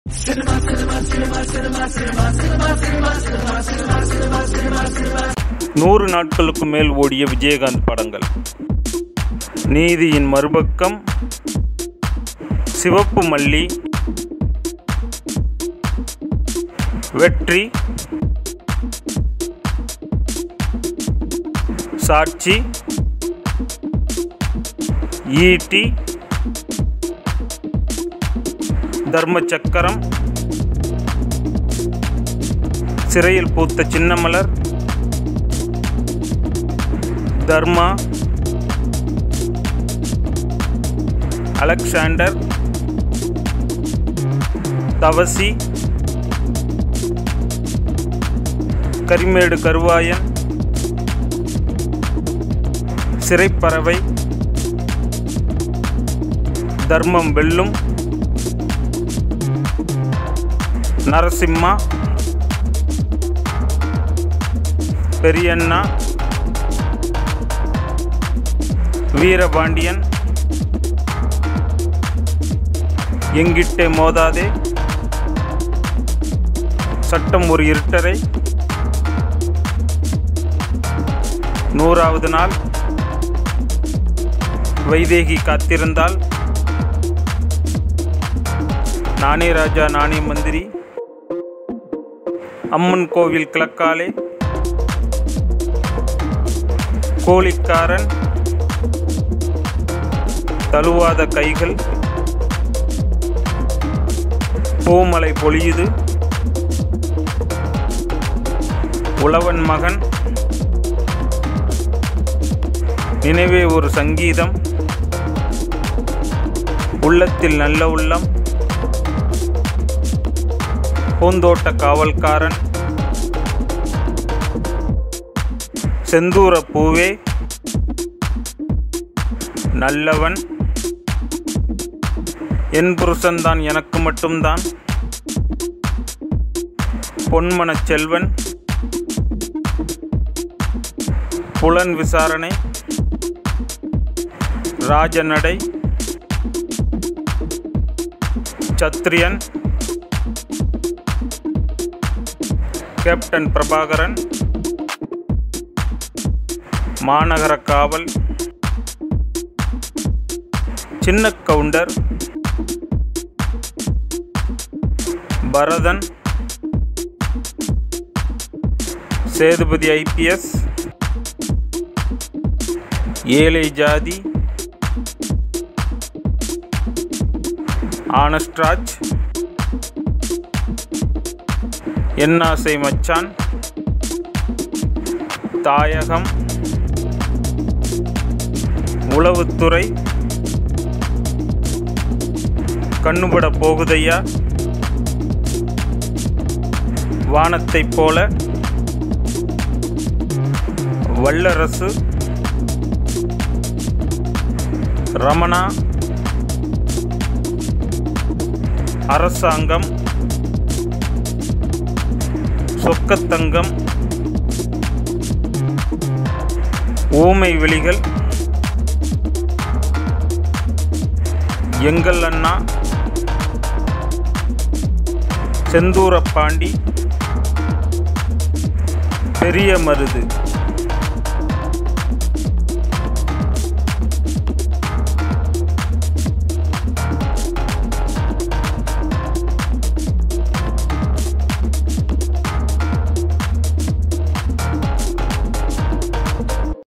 நூறு நாட்களுக்கு மேல் ஓடிய விஜயகாந்த் படங்கள் நீதியின் மறுபக்கம் சிவப்பு மல்லி வெற்றி சாட்சி ஈட்டி தர்ம சக்கரம் சிறையில் பூத்த சின்னமலர் தர்மா அலெக்சாண்டர் தவசி கரிமேடு கருவாயன் சிறைப்பறவை தர்மம் வெல்லும் நரசிம்மா பெரியண்ணா வீரபாண்டியன் எங்கிட்டே மோதாதே சட்டம் ஒரு இருட்டரை நூறாவது நாள் வைதேகி காத்திருந்தால் நானே ராஜா நானே மந்திரி அம்மன் கோவில் கிழக்காலே கோழிக்காரன் தழுவாத கைகள் பூமலை பொழியுது உழவன் மகன் நினைவே ஒரு சங்கீதம் உள்ளத்தில் நல்ல உள்ளம் பூந்தோட்ட காவல்காரன் செந்தூர பூவே நல்லவன் என் புருஷன்தான் எனக்கு மட்டும்தான் பொன்மனச் செல்வன் புலன் விசாரணை ராஜநடை சத்ரியன் கேப்டன் பிரபாகரன் மாநகர காவல் சின்ன கவுண்டர் பரதன் சேதுபதி ஐபிஎஸ் ஏழை ஜாதி ஆனஸ்ட்ராஜ் என்னாசை மச்சான் தாயகம் உளவுத்துறை கண்ணுபட போகுதையா வானத்தைப் போல வல்லரசு ரமணா அரசாங்கம் சொக்கத்தங்கம் ஊமை வெளிகள் எங்கள் அண்ணா செந்தூரப்பாண்டி பெரிய மருது